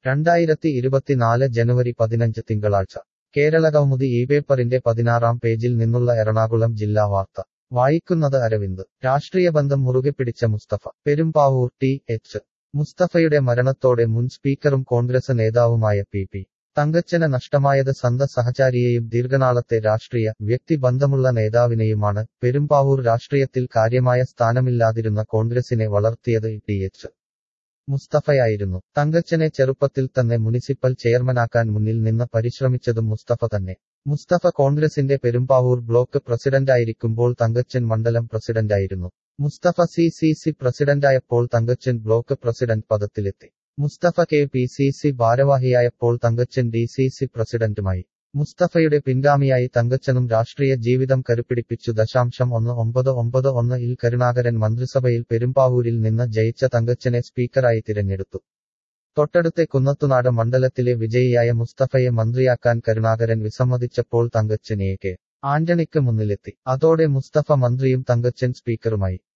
രണ്ടായിരത്തി ഇരുപത്തിനാല് ജനുവരി പതിനഞ്ച് തിങ്കളാഴ്ച കേരളകൗമുദി ഈ പേപ്പറിന്റെ പതിനാറാം പേജിൽ നിന്നുള്ള എറണാകുളം ജില്ലാ വാർത്ത വായിക്കുന്നത് അരവിന്ദ് രാഷ്ട്രീയ ബന്ധം മുറുകെ പിടിച്ച മുസ്തഫ പെരുമ്പാവൂർ ടി എച്ച് മുസ്തഫയുടെ മരണത്തോടെ മുൻ സ്പീക്കറും കോൺഗ്രസ് നേതാവുമായ പി പി തങ്കച്ചന് നഷ്ടമായത് സന്ത സഹചാരിയെയും ദീർഘനാളത്തെ രാഷ്ട്രീയ വ്യക്തിബന്ധമുള്ള നേതാവിനെയുമാണ് പെരുമ്പാവൂർ രാഷ്ട്രീയത്തിൽ കാര്യമായ സ്ഥാനമില്ലാതിരുന്ന കോൺഗ്രസിനെ വളർത്തിയത് ടി എച്ച് മുസ്തഫയായിരുന്നു തങ്കച്ചനെ ചെറുപ്പത്തിൽ തന്നെ മുനിസിപ്പൽ ചെയർമാനാക്കാൻ മുന്നിൽ നിന്ന് പരിശ്രമിച്ചതും മുസ്തഫ തന്നെ മുസ്തഫ കോൺഗ്രസിന്റെ പെരുമ്പാവൂർ ബ്ലോക്ക് പ്രസിഡന്റായിരിക്കുമ്പോൾ തങ്കച്ചൻ മണ്ഡലം പ്രസിഡന്റായിരുന്നു മുസ്തഫ സി സി സി പ്രസിഡന്റായപ്പോൾ തങ്കച്ചൻ ബ്ലോക്ക് പ്രസിഡന്റ് പദത്തിലെത്തി Mustafa K P C C ഭാരവാഹിയായപ്പോൾ തങ്കച്ചൻ ഡി സി സി പ്രസിഡന്റുമായി മുസ്തഫയുടെ പിൻഗാമിയായി തങ്കച്ചനും രാഷ്ട്രീയ ജീവിതം കരുപിടിപ്പിച്ചു ദശാംശം ഒന്ന് ഒമ്പത് ഒമ്പത് ഒന്ന് ഇൽ കരുണാകരൻ മന്ത്രിസഭയിൽ പെരുമ്പാവൂരിൽ നിന്ന് ജയിച്ച തങ്കച്ചനെ സ്പീക്കറായി തിരഞ്ഞെടുത്തു തൊട്ടടുത്തെ കുന്നത്തുനാട് മണ്ഡലത്തിലെ വിജയിയായ മുസ്തഫയെ മന്ത്രിയാക്കാൻ കരുണാകരൻ വിസമ്മതിച്ചപ്പോൾ തങ്കച്ചൻ എ കെ ആന്റണിക്ക് മുന്നിലെത്തി അതോടെ മുസ്തഫ മന്ത്രിയും തങ്കച്ചൻ സ്പീക്കറുമായി